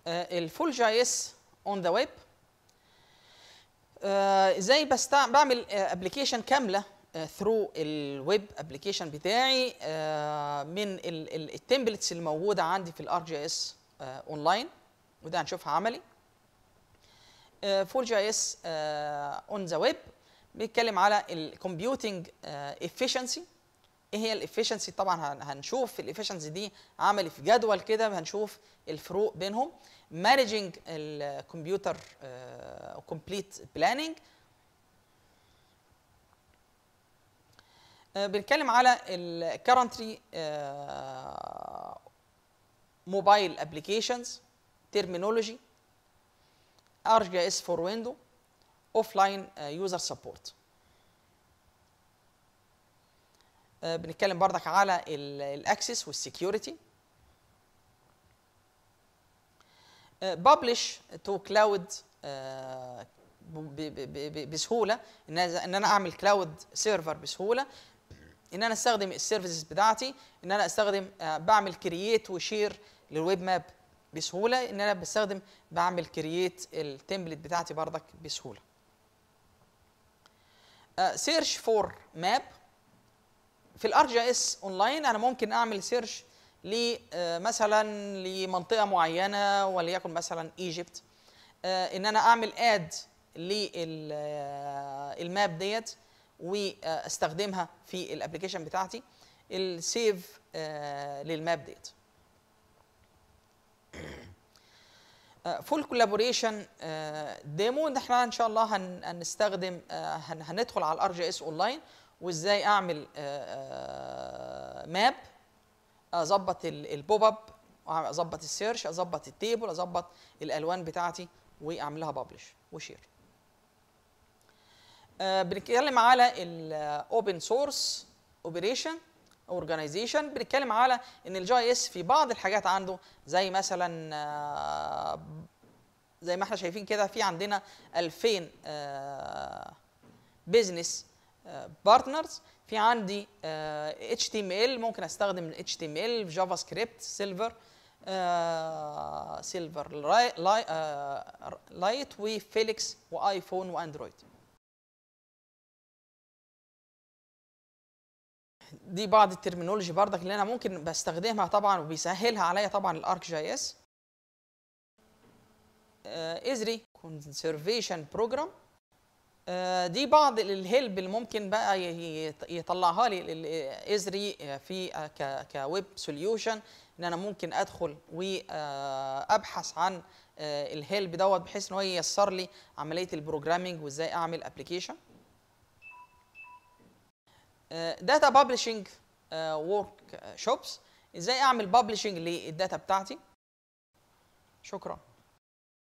الفول جي اس اون ذا ويب ازاي بستع... بعمل ابلكيشن كامله ثرو الويب ابلكيشن بتاعي آه، من التمبلتس الموجوده عندي في الار جي اس اونلاين وده هنشوفها عملي فول جي اس اون ذا ويب بيتكلم على الكمبيوتنج افشنسي ايه هي الافشنسي طبعا هن- هنشوف الافشنسي دي عملي في جدول كده هنشوف الفروق بينهم مانجنج الكمبيوتر كومبليت بلاننج بنتكلم على الكرنتلي موبايل ابلكيشنز ترمينولوجي ار جي اس فور ويندو اوف لاين يوزر سبورت بنتكلم بردك على الاكسس والسكيورتي ببلش تو كلاود بسهوله ان ان انا اعمل كلاود سيرفر بسهوله ان انا استخدم السيرفيسز بتاعتي ان انا استخدم آه، بعمل كرييت وشير للويب ماب بسهوله ان انا بستخدم بعمل كرييت التمبلت بتاعتي بردك بسهوله سيرش فور ماب في الار جي اس اونلاين انا ممكن اعمل سيرش ل آه، مثلا لمنطقه معينه وليكن مثلا ايجيبت ان انا اعمل اد للماب ديت واستخدمها في الابلكيشن بتاعتي السيف للماب ديت فول كولابوريشن ديمو ان احنا ان شاء الله هن- هنستخدم آه، هن- هندخل على الار جي اس اونلاين وازاي اعمل ماب اظبط البوب اب اظبط السيرش اظبط التيبل اظبط الالوان بتاعتي واعملها ببلش وشير آه، بنتكلم على الاوبن سورس اوبريشن اورجانيزيشن بنتكلم على ان الجي اس في بعض الحاجات عنده زي مثلا آه، زي ما احنا شايفين كده في عندنا 2000 بزنس بارتنرز في عندي اتش تي ام ال ممكن استخدم اتش تي ام ال في جافا سكريبت سيلفر سيلفر لايت وفيليكس وايفون واندرويد دي بعض الترمينولوجي بردك اللي انا ممكن بستخدمها طبعا وبيسهلها عليا طبعا الارك جي اس ازري كونسرفيشن بروجرام دي بعض الهيلب اللي ممكن بقى ي- ي- يطلعها لي ازري في آه، ك كويب سوليوشن ان انا ممكن ادخل وابحث عن آه، الهيلب دوت بحيث ان هو ييسر لي عمليه البروجرامينج وازاي اعمل ابلكيشن داتا بابلشنج ورك شوبس ازاي اعمل بابلشنج للداتا بتاعتي شكرا